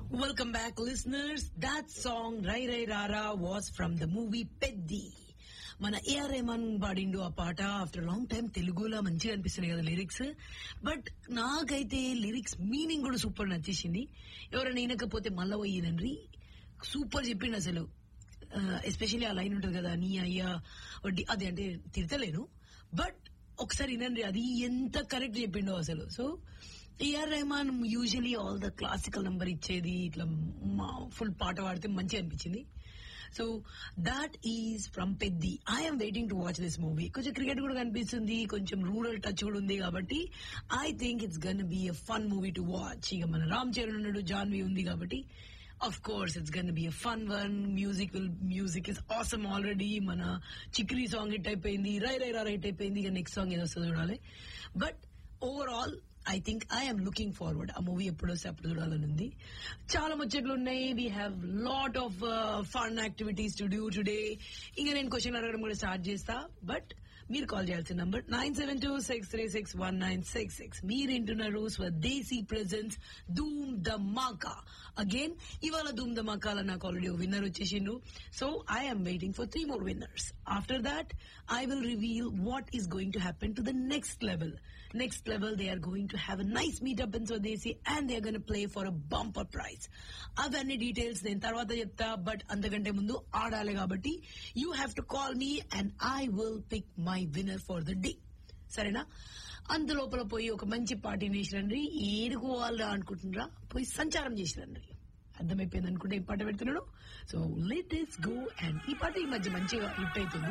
Welcome back, listeners. That song, Rai Rai Rara, was from the movie Peddi. మన AR Rahman పాడిండు ఆ పాట after long time తెలుగులో మంచిగా అనిపిస్తున్నాయి కదా లిరిక్స్ బట్ నాకైతే లిరిక్స్ మీనింగ్ కూడా సూపర్ నచ్చేసింది ఎవరైనా వినకపోతే మళ్ళా పోయినండ్రి సూపర్ చెప్పిండు అసలు ఎస్పెషల్లీ ఆ లైన్ ఉంటుంది కదా నీ అయ్యా వడ్డీ అది అంటే తిడతలేను బట్ ఒకసారి వినండి అది ఎంత కరెక్ట్ చెప్పిండో అసలు so AR Rahman usually all the classical number ఇచ్చేది ఇట్లా ఫుల్ పాట పాడితే మంచిగా అనిపించింది so that is from Peddi I'm waiting to watch this movie కొంచెం క్రికెట్ కూడా కనిపిస్తుంది కొంచెం రూరల్ టచ్ కూడా ఉంది కాబట్టి I think it's gonna be a fun movie to watch ఇక మన రామ్ చరణ్ ఉన్నాడు జాన్వి ఉంది కాబట్టి of course it's gonna be a fun one music will music is awesome already మన చిక్రీ సాంగ్ హిట్ అయిపోయింది రై రై రా హిట్ అయిపోయింది ఇక నెక్స్ట్ సాంగ్ ఏదో వస్తుంది చూడాలి but overall I think I'm looking forward ఆ మూవీ ఎప్పుడు వస్తే అప్పుడు చూడాలని ఉంది చాలా ముచ్చట్లు ఉన్నాయి we have lot of fun activities to do today ఇంకా నేను క్వశ్చన్ అడగడం కూడా స్టార్ట్ చేస్తా బట్ మీరు కాల్ చేయాల్సిన number nine seven two six three six one nine six six మీరు వింటున్నారు స్వదేశీ ప్రెజెన్స్ ధూమ్ ధమాకా అగైన్ ఇవాళ ధూమ్ ధమాకాల నాకు ఆల్రెడీ విన్నర్ వచ్చేసిండు so I'm waiting for three more winners after that I will reveal what is going to happen to the next level next level they are going to have a nice meetup in Swadeshi and they are gonna play for a bumper prize అవన్నీ details నేను తర్వాత చెప్తా but అంతకంటే ముందు ఆడాలి కాబట్టి you have to call me and I will pick my winner for the day సరేనా అందులోపల పోయి ఒక మంచి పార్టీ వేసిరండి ఏడుకోవాలా అనుకుంటున్నారా పోయి సంచారం చేసిరండి అర్థమైపోయింది అనుకుంటే ఈ పాట పెడుతున్నాడు so let us go and ఈ పాట ఈ మధ్య మంచిగా హిట్ అవుతుంది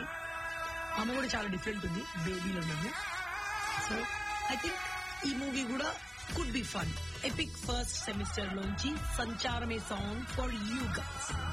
ఆమె కూడా చాలా డిఫరెంట్ ఉంది బేబీలో నన్ను సో ఐ థింక్ ఈ మూవీ కూడా could be fun epic first semester లోంచి సంచారమే సాంగ్ ఫర్ యూ గైస్